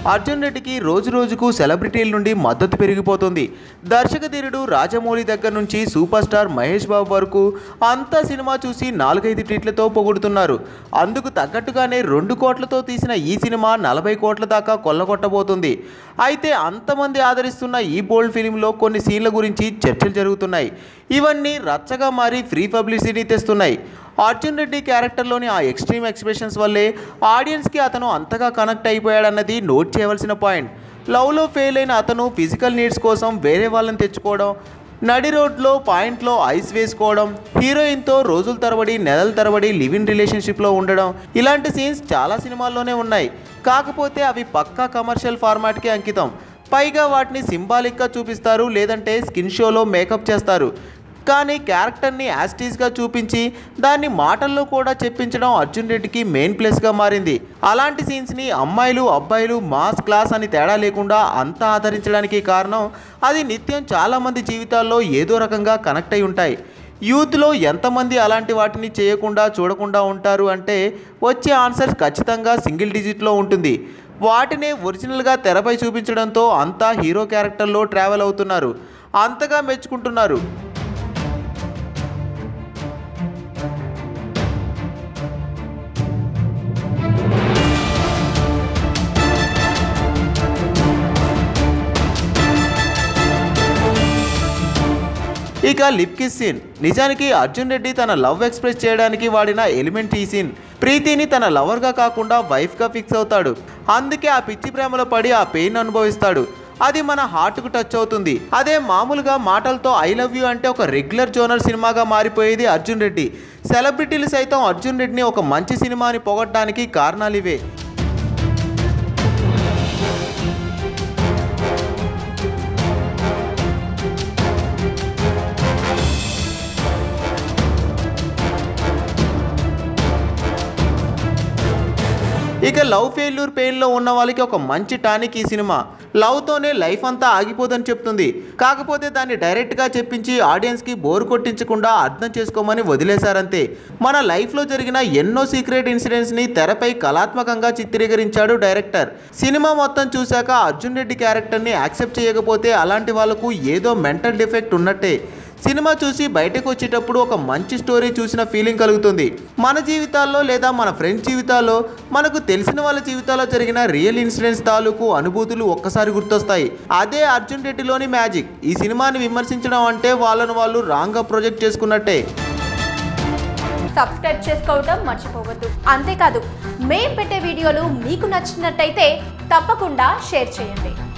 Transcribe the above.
అర్జున్ రెడ్డికి రోజు రోజుకు సెలబ్రిటీల నుండి మద్దతు పెరిగిపోతుంది దర్శకధీరుడు రాజమౌళి దగ్గర నుంచి సూపర్ స్టార్ మహేష్ బాబు వరకు అంతా సినిమా చూసి నాలుగైదు ట్వీట్లతో పొగుడుతున్నారు అందుకు తగ్గట్టుగానే రెండు కోట్లతో తీసిన ఈ సినిమా నలభై కోట్ల దాకా కొల్లగొట్టబోతుంది అయితే అంతమంది ఆదరిస్తున్న ఈ బోల్డ్ ఫిలింలో కొన్ని సీన్ల గురించి చర్చలు జరుగుతున్నాయి ఇవన్నీ రచ్చగా మారి ఫ్రీ పబ్లిసిటీ తెస్తున్నాయి అర్జున్ రెడ్డి క్యారెక్టర్లోని ఆ ఎక్స్ట్రీమ్ ఎక్స్ప్రెషన్స్ వల్లే ఆడియన్స్కి అతను అంతగా కనెక్ట్ అయిపోయాడన్నది నోట్ చేయవలసిన పాయింట్ లవ్లో ఫెయిల్ అయిన అతను ఫిజికల్ నీడ్స్ కోసం వేరే వాళ్ళని తెచ్చుకోవడం నడి రోడ్లో పాయింట్లో ఐస్ వేసుకోవడం హీరోయిన్తో రోజుల తరబడి నెలల తరబడి లివ్ ఇన్ రిలేషన్షిప్లో ఉండడం ఇలాంటి సీన్స్ చాలా సినిమాల్లోనే ఉన్నాయి కాకపోతే అవి పక్కా కమర్షియల్ ఫార్మాట్కి అంకితం పైగా వాటిని సింబాలిక్గా చూపిస్తారు లేదంటే స్కిన్ షోలో మేకప్ చేస్తారు కానీ క్యారెక్టర్ని యాస్టీస్గా చూపించి దాన్ని మాటల్లో కూడా చెప్పించడం అర్జున్ రెడ్డికి మెయిన్ ప్లస్గా మారింది అలాంటి సీన్స్ని అమ్మాయిలు అబ్బాయిలు మాస్ క్లాస్ అని తేడా లేకుండా అంతా ఆదరించడానికి కారణం అది నిత్యం చాలామంది జీవితాల్లో ఏదో రకంగా కనెక్ట్ అయి ఉంటాయి యూత్లో ఎంతమంది అలాంటి వాటిని చేయకుండా చూడకుండా ఉంటారు అంటే వచ్చే ఆన్సర్ ఖచ్చితంగా సింగిల్ డిజిట్లో ఉంటుంది వాటినే ఒరిజినల్గా తెరపై చూపించడంతో అంతా హీరో క్యారెక్టర్లో ట్రావెల్ అవుతున్నారు అంతగా మెచ్చుకుంటున్నారు ఇక లిప్ కిస్ సీన్ నిజానికి అర్జున్ రెడ్డి తన లవ్ ఎక్స్ప్రెస్ చేయడానికి వాడిన ఎలిమెంట్ ఈ సీన్ ప్రీతిని తన లవర్గా కాకుండా వైఫ్గా ఫిక్స్ అవుతాడు అందుకే ఆ పిచ్చి ప్రేమలో పడి ఆ పెయిన్ అనుభవిస్తాడు అది మన హార్ట్కు టచ్ అవుతుంది అదే మామూలుగా మాటలతో ఐ లవ్ యూ అంటే ఒక రెగ్యులర్ జోనర్ సినిమాగా మారిపోయేది అర్జున్ రెడ్డి సెలబ్రిటీలు సైతం అర్జున్ రెడ్డిని ఒక మంచి సినిమాని పొగట్టడానికి కారణాలు ఇవే ఇక లవ్ ఫెయిల్యూర్ పెయిన్లో ఉన్న వాళ్ళకి ఒక మంచి టానిక్ ఈ సినిమా లవ్తోనే లైఫ్ అంతా ఆగిపోదని చెప్తుంది కాకపోతే దాన్ని డైరెక్ట్గా చెప్పించి ఆడియన్స్కి బోర్ కొట్టించకుండా అర్థం చేసుకోమని వదిలేశారంతే మన లైఫ్లో జరిగిన ఎన్నో సీక్రెట్ ఇన్సిడెంట్స్ని తెరపై కళాత్మకంగా చిత్రీకరించాడు డైరెక్టర్ సినిమా మొత్తం చూశాక అర్జున్ రెడ్డి క్యారెక్టర్ని యాక్సెప్ట్ చేయకపోతే అలాంటి వాళ్ళకు ఏదో మెంటల్ డిఫెక్ట్ ఉన్నట్టే సినిమా చూసి బయటకు వచ్చేటప్పుడు ఒక మంచి స్టోరీ చూసిన ఫీలింగ్ కలుగుతుంది మన జీవితాల్లో లేదా మన ఫ్రెండ్స్ జీవితాల్లో మనకు తెలిసిన వాళ్ళ జీవితాల్లో జరిగిన రియల్ ఇన్సిడెంట్స్ తాలూకు అనుభూతులు ఒక్కసారి గుర్తొస్తాయి అదే అర్జున్ రెడ్డిలోని మ్యాజిక్ ఈ సినిమాని విమర్శించడం అంటే వాళ్ళను వాళ్ళు రాంగ్గా ప్రొజెక్ట్ చేసుకున్నట్టే సబ్స్క్రైబ్ చేసుకోవటం మర్చిపోవద్దు అంతేకాదు మేం పెట్టే వీడియోలు మీకు నచ్చినట్టయితే తప్పకుండా షేర్ చేయండి